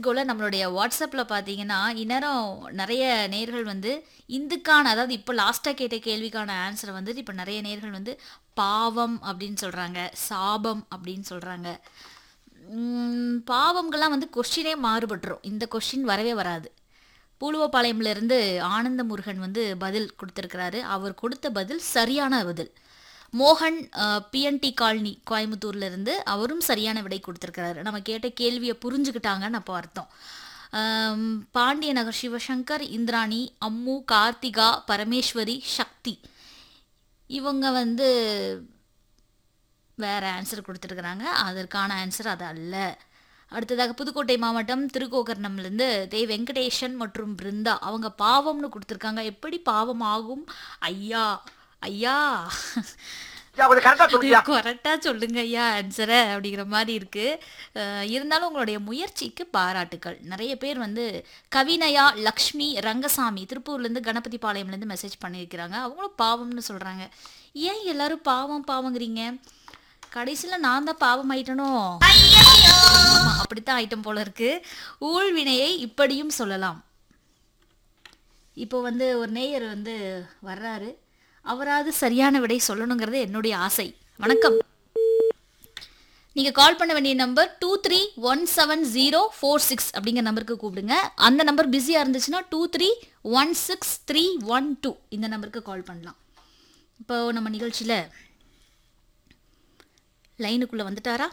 கோல நம்மளுடைய வாட்ஸ்அப்பில் பார்த்தீங்கன்னா இந்நேரம் நிறைய நேர்கள் வந்து இதுக்கான அதாவது இப்போ லாஸ்ட்டாக கேட்ட கேள்விக்கான ஆன்சரை வந்துட்டு இப்போ நிறைய நேர்கள் வந்து பாவம் அப்படின்னு சொல்கிறாங்க சாபம் அப்படின்னு சொல்கிறாங்க பாவம்கள்லாம் வந்து கொஸ்டினே மாறுபட்டுரும் இந்த கொஸ்டின் வரவே வராது பூலுவப்பாளையம்ல இருந்து ஆனந்த முருகன் வந்து பதில் கொடுத்துருக்கிறாரு அவர் கொடுத்த பதில் சரியான பதில் மோகன் பிஎன்டி காலனி கோயம்புத்தூர்ல இருந்து அவரும் சரியான விடை கொடுத்துருக்கிறாரு நம்ம கேட்ட கேள்வியை புரிஞ்சுக்கிட்டாங்கன்னு அப்போ அர்த்தம் ஆம், பாண்டிய நகர் சிவசங்கர் இந்திராணி அம்மு கார்த்திகா பரமேஸ்வரி சக்தி இவங்க வந்து வேற ஆன்சர் கொடுத்துருக்குறாங்க அதற்கான ஆன்சர் அது அல்ல அடுத்ததாக புதுக்கோட்டை மாவட்டம் திருக்கோகர்ணம்லேருந்து தே வெங்கடேஷன் மற்றும் பிருந்தா அவங்க பாவம்னு கொடுத்துருக்காங்க எப்படி பாவம் ஆகும் ஐயா ஐயா கொஞ்சம் கரெக்டா சொல்லியா கரெக்டா சொல்லுங்க ஐயா ஆன்சரை அப்படிங்கிற மாதிரி இருக்கு அஹ் இருந்தாலும் உங்களுடைய முயற்சிக்கு பாராட்டுக்கள் நிறைய பேர் வந்து கவினயா லக்ஷ்மி ரங்கசாமி திருப்பூர்லேருந்து கணபதி பாளையம்லேருந்து மெசேஜ் பண்ணியிருக்கிறாங்க அவங்களும் பாவம்னு சொல்றாங்க ஏன் எல்லாரும் பாவம் பாவங்கிறீங்க கடைசியில் நான் தான் பாவம் ஆயிட்டனோ ஆமா, அப்படித்தான் ஐட்டம் போல இருக்கு ஊழ்வினையை இப்படியும் சொல்லலாம் இப்போ வந்து ஒரு நேயர் வந்து வர்றாரு அவராவது சரியான விடை சொல்லணுங்கிறது என்னுடைய ஆசை வணக்கம் நீங்க கால் பண்ண வேண்டிய number two three one seven zero four six அப்படிங்கிற நம்பருக்கு கூப்பிடுங்க அந்த நம்பர் பிஸியாக இருந்துச்சுன்னா two three one six three one two இந்த நம்பருக்கு கால் பண்ணலாம் இப்போ நம்ம நிகழ்ச்சியில் லைனுக்குள்ளே வந்துட்டாரா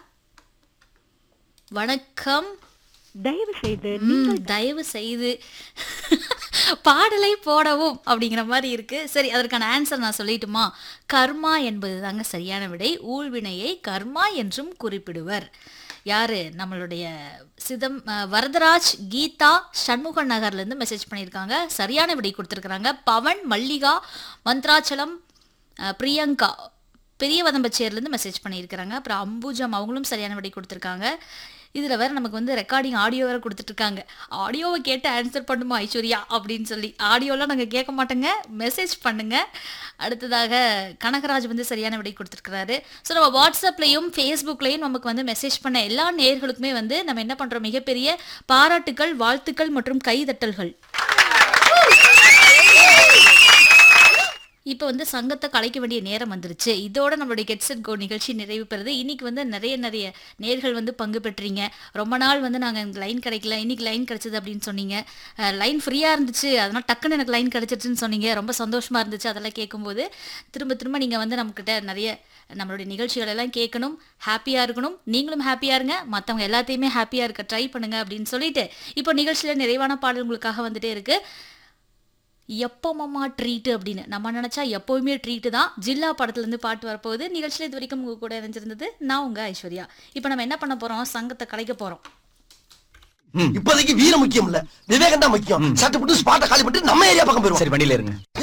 வணக்கம் தயவு செய்து ம், தயவு செய்து பாடலை போடவும் அப்படிங்கிற மாதிரி இருக்கு சரி அதற்கான ஆன்சர் நான் சொல்லட்டுமா கர்மா என்பது தாங்க சரியான விடை ஊழ்வினையை கர்மா என்றும் குறிப்பிடுவர் யாரு நம்மளுடைய சிதம் அஹ், வரதராஜ் கீதா சண்முக நகர்ல இருந்து மெசேஜ் பண்ணியிருக்காங்க சரியான விடை கொடுத்துருக்காங்க பவன் மல்லிகா மந்த்ராச்சலம் அஹ், பிரியங்கா பெரிய வதம்பச்சேர்லேருந்து மெசேஜ் பண்ணியிருக்கிறாங்க அப்புறம் அம்புஜம் அவங்களும் சரியான விடை கொடுத்துருக்காங்க இதில் வேற நமக்கு வந்து ரெக்கார்டிங் ஆடியோ வேற கொடுத்துட்ருக்காங்க ஆடியோவை கேட்டு ஆன்சர் பண்ணுமா ஐஸ்வர்யா அப்படின்னு சொல்லி ஆடியோலாம் நாங்கள் கேட்க மாட்டோங்க மெசேஜ் பண்ணுங்க அடுத்ததாக கனகராஜ் வந்து சரியான விடை கொடுத்துருக்கிறாரு ஸோ நம்ம வாட்ஸ்அப்லையும் ஃபேஸ்புக்லையும் நமக்கு வந்து மெசேஜ் பண்ண எல்லா நேயர்களுக்குமே வந்து நம்ம என்ன பண்ணுறோம் மிகப்பெரிய பாராட்டுக்கள் வாழ்த்துக்கள் மற்றும் கைதட்டல்கள் இப்போ வந்து சங்கத்தை கலைக்க வேண்டிய நேரம் வந்துருச்சு இதோட நம்மளுடைய கெட் செட் கோ நிகழ்ச்சி நிறைவு பெறுது இன்னைக்கு வந்து நிறைய நிறைய நேர்கள் வந்து பங்கு பெற்றீங்க ரொம்ப நாள் வந்து நாங்கள் எனக்கு லைன் கிடைக்கல இன்னைக்கு லைன் கிடைச்சது அப்படின்னு சொன்னீங்க லைன் ஃப்ரீயாக இருந்துச்சு அதனால் டக்குன்னு எனக்கு லைன் கிடைச்சிருச்சுன்னு சொன்னீங்க ரொம்ப சந்தோஷமா இருந்துச்சு அதெல்லாம் கேட்கும்போது திரும்ப திரும்ப நீங்கள் வந்து நம்மக்கிட்ட நிறைய நம்மளுடைய நிகழ்ச்சிகள் எல்லாம் கேட்கணும் ஹாப்பியாக இருக்கணும் நீங்களும் ஹாப்பியாக இருங்க மற்றவங்க எல்லாத்தையுமே ஹாப்பியாக இருக்க ட்ரை பண்ணுங்க அப்படின்னு சொல்லிட்டு இப்போ நிகழ்ச்சியில் நிறைவான பாடல் உங்களுக்காக வந்துட்டே இருக்கு எப்போமம்மா ட்ரீட்டு அப்படின்னு நம்ம நினச்சா எப்போவுமே ட்ரீட்டு தான் ஜில்லா படத்துலேருந்து பாட்டு வரப்போகுது நிகழ்ச்சியில் இது வரைக்கும் உங்கள் கூட இணைஞ்சிருந்தது நான் உங்கள் ஐஸ்வர்யா இப்போ நம்ம என்ன பண்ண போகிறோம் சங்கத்தை கலைக்க போகிறோம் இப்போதைக்கு வீரம் முக்கியம் இல்ல விவேகம் தான் முக்கியம் சட்டு புட்டு ஸ்பாட்டை காலி பண்ணிட்டு நம்ம ஏரியா பக்கம் போயிருவோம் சரி வண்டியில இருங்க